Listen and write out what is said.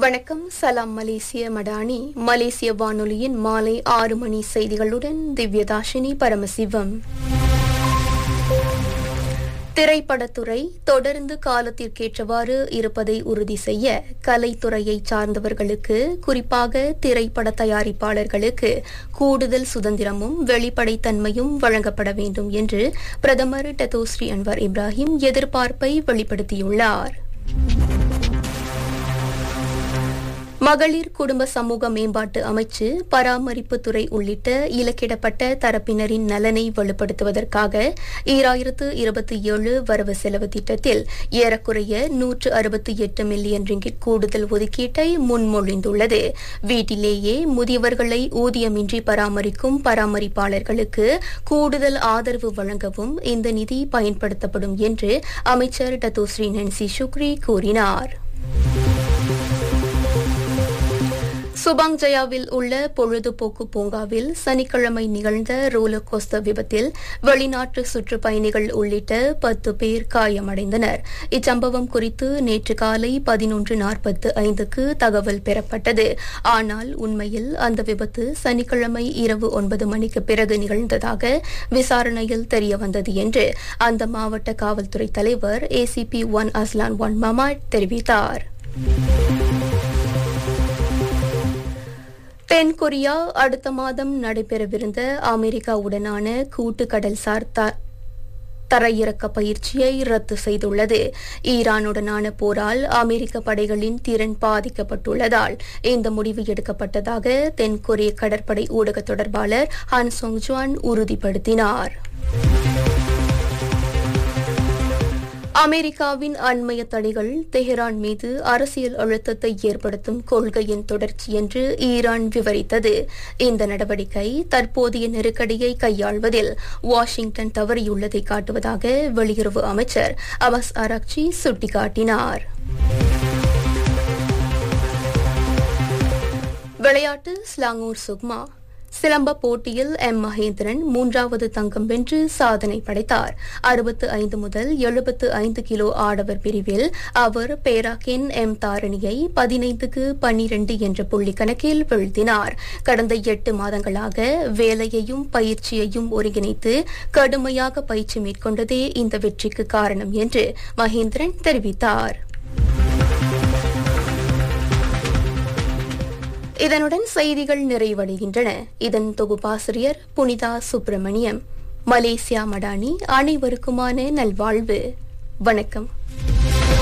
வணக்கம் சலாம் மலேசிய மடானி மலேசிய வானொலியின் மாலை ஆறு மணி செய்திகளுடன் திவ்யதாஷினி பரமசிவம் திரைப்படத்துறை தொடர்ந்து காலத்திற்கேற்றவாறு இருப்பதை உறுதி செய்ய கலைத்துறையை சார்ந்தவர்களுக்கு குறிப்பாக திரைப்பட தயாரிப்பாளர்களுக்கு கூடுதல் சுதந்திரமும் வெளிப்படைத்தன்மையும் வழங்கப்பட வேண்டும் என்று பிரதமர் டத்தோஸ்ரீ அன்வர் இப்ராஹிம் எதிர்பார்ப்பை வெளிப்படுத்தியுள்ளார் மகளிர் குடும்ப சமூக மேம்பாட்டு அமைச்சு பராமரிப்பு துறை உள்ளிட்ட இலக்கிடப்பட்ட தரப்பினரின் நலனை வலுப்படுத்துவதற்காக ஈராயிரத்து இருபத்தி ஏழு வரவு செலவு திட்டத்தில் ஏறக்குறைய நூற்று அறுபத்தி எட்டு மில்லியன் ரிங்கிட் கூடுதல் ஒதுக்கீட்டை முன்மொழிந்துள்ளது வீட்டிலேயே முதியவர்களை ஊதியமின்றி பராமரிக்கும் பராமரிப்பாளர்களுக்கு கூடுதல் ஆதரவு வழங்கவும் இந்த நிதி பயன்படுத்தப்படும் என்று அமைச்சர் டத்தோஸ்ரீ நன்சி சுக்ரி கூறினார் சுபாங் ஜயாவில் உள்ள பொழுதுபோக்கு பூங்காவில் சனிக்கிழமை நிகழ்ந்த ரோலர் கோஸ்டர் விபத்தில் வெளிநாட்டு சுற்றுப்பயணிகள் உள்ளிட்ட பத்து பேர் காயமடைந்தனர் இச்சம்பவம் குறித்து நேற்று காலை பதினொன்று நாற்பத்து ஐந்துக்கு தகவல் பெறப்பட்டது ஆனால் உண்மையில் அந்த விபத்து சனிக்கிழமை இரவு ஒன்பது மணிக்கு பிறகு நிகழ்ந்ததாக விசாரணையில் தெரியவந்தது என்று அந்த மாவட்ட காவல்துறை தலைவர் ACP Wan Azlan Wan Mamat தெரிவித்தார் தென் கொரியா அடுத்த மாதம் நடைபெறவிருந்த அமெரிக்காவுடனான கூட்டு கடல்சார் தரையிறக்க பயிற்சியை ரத்து செய்துள்ளது ஈரானுடனான போரால் அமெரிக்க படைகளின் திறன் பாதிக்கப்பட்டுள்ளதால் இந்த முடிவு எடுக்கப்பட்டதாக தென்கொரிய கடற்படை ஊடக தொடர்பாளர் ஹான் சொங்ஜுவான் உறுதிப்படுத்தினார் அமெரிக்காவின் அண்மைய தடைகள் தெஹரான் மீது அரசியல் அழுத்தத்தை ஏற்படுத்தும் கொள்கையின் தொடர்ச்சி என்று ஈரான் விவரித்தது இந்த நடவடிக்கை தற்போதைய நெருக்கடியை கையாள்வதில் வாஷிங்டன் தவறியுள்ளதை காட்டுவதாக வெளியுறவு அமைச்சர் அபாஸ் ஆராக்சி சுட்டிக்காட்டினார் விளையாட்டு ஸ்லாங்கூர் சுக்மா சிலம்ப போட்டியில் எம் மகேந்திரன் மூன்றாவது தங்கம் வென்று சாதனை படைத்தார் அறுபத்து ஐந்து முதல் எழுபத்து ஐந்து கிலோ ஆடவர் பிரிவில் அவர் பேராக்கின் எம் தாரணியை பதினைந்துக்கு பன்னிரண்டு என்ற புள்ளி கணக்கில் வீழ்த்தினார் கடந்த எட்டு மாதங்களாக வேலையையும் பயிற்சியையும் ஒருங்கிணைத்து கடுமையாக பயிற்சி மேற்கொண்டதே இந்த வெற்றிக்கு காரணம் என்று மகேந்திரன் தெரிவித்தார் இதனுடன் செய்திகள் நிறைவடைகின்றன இதன் தொகுப்பாசிரியர் புனிதா சுப்பிரமணியம் மலேசியா மடானி அனைவருக்குமான நல்வாழ்வு வணக்கம்